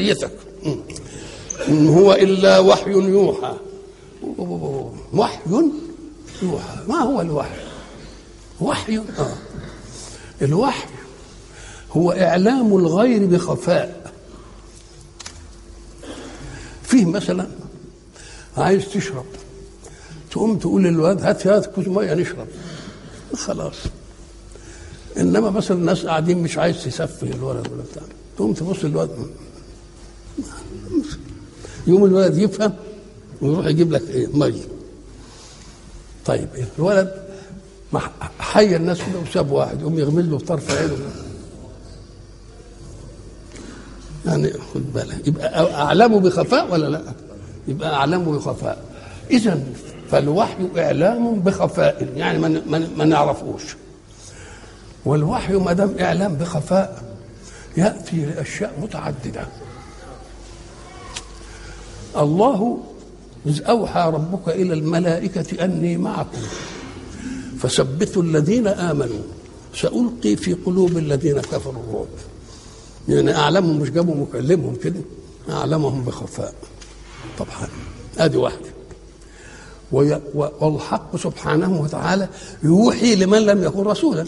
ناحيتك إن هو إلا وحي يوحى وحي يوحى ما هو الوحي وحي آه. الوحي هو إعلام الغير بخفاء فيه مثلا عايز تشرب تقوم تقول للواد هات هات كوز ميه نشرب خلاص انما مثلا الناس قاعدين مش عايز تسفه الولد ولا بتاع تقوم تبص للواد يوم الولد يفهم ويروح يجيب لك ايه ميه طيب الولد حي الناس كده وساب واحد يقوم يغمز له بطرف عينه يعني خد بالك يبقى اعلمه بخفاء ولا لا؟ يبقى اعلمه بخفاء اذا فالوحي اعلام بخفاء يعني ما ما نعرفوش والوحي ما دام اعلام بخفاء ياتي لاشياء متعدده الله إذ أوحى ربك إلى الملائكة أني معكم فثبتوا الذين آمنوا سألقي في قلوب الذين كفروا الرعب يعني أعلمهم مش جابوا مكلمهم كده أعلمهم بخفاء طبعا هذه واحدة والحق سبحانه وتعالى يوحي لمن لم يكن رسولا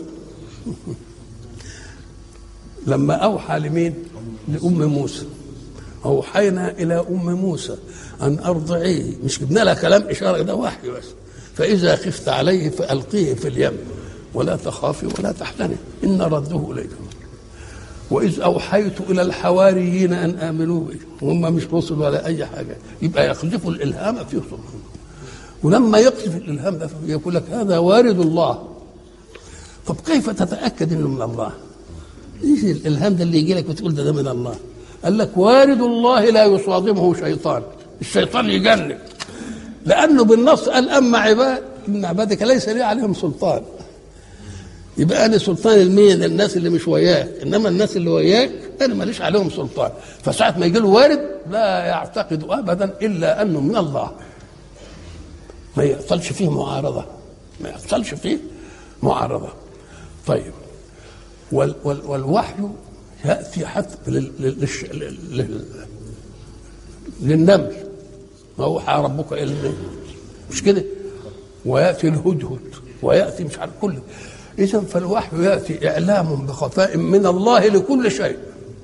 لما أوحى لمين لأم موسى أوحينا إلى أم موسى أن أرضعيه مش جبنا لها كلام إشارة ده وحي بس فإذا خفت عليه فألقيه في اليم ولا تخافي ولا تحزني إن رده إليكم وإذ أوحيت إلى الحواريين أن آمنوا بي وهم مش رسل ولا أي حاجة يبقى يقذف الإلهام في صدورهم ولما يقذف الإلهام ده يقول لك هذا وارد الله طب كيف تتأكد إنه من الله؟ ايش الإلهام ده اللي يجي لك وتقول ده, ده من الله؟ قال لك وارد الله لا يصادمه شيطان الشيطان يجنب لانه بالنص قال اما عباد ان عبادك ليس لي عليهم سلطان يبقى انا سلطان المين الناس اللي مش وياك انما الناس اللي وياك انا ماليش عليهم سلطان فساعه ما يجي له وارد لا يعتقد ابدا الا انه من الله ما يحصلش فيه معارضه ما يحصلش فيه معارضه طيب وال وال والوحي ياتي حتى للش... لل... للنمل اوحى ربك الى النمل مش كده وياتي الهدهد وياتي مش عارف كله اذا فالوحي ياتي اعلام بخفاء من الله لكل شيء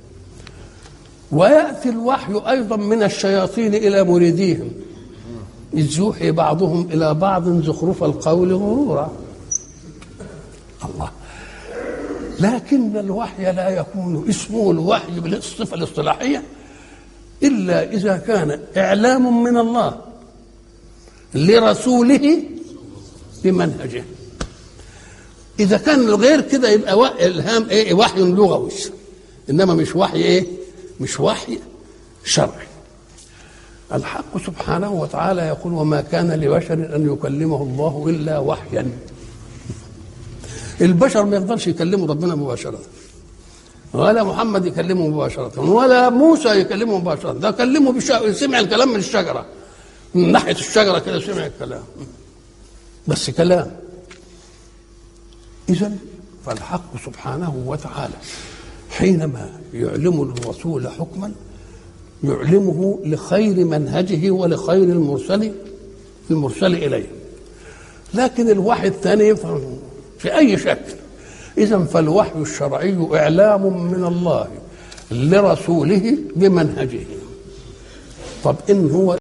وياتي الوحي ايضا من الشياطين الى مريديهم اذ يوحي بعضهم الى بعض زخرف القول غرورا الله لكن الوحي لا يكون اسمه الوحي بالصفه الاصطلاحيه الا اذا كان اعلام من الله لرسوله بمنهجه اذا كان غير كده يبقى الهام ايه وحي لغوي انما مش وحي ايه مش وحي شرعي الحق سبحانه وتعالى يقول وما كان لبشر ان يكلمه الله الا وحيا البشر ما يقدرش يكلموا ربنا مباشرة ولا محمد يكلمه مباشرة ولا موسى يكلمه مباشرة ده كلمه بش... سمع الكلام من الشجرة من ناحية الشجرة كده سمع الكلام بس كلام إذا فالحق سبحانه وتعالى حينما يعلم الرسول حكما يعلمه لخير منهجه ولخير المرسل المرسل إليه لكن الوحي الثاني في أي شكل إذا فالوحي الشرعي إعلام من الله لرسوله بمنهجه طب إن هو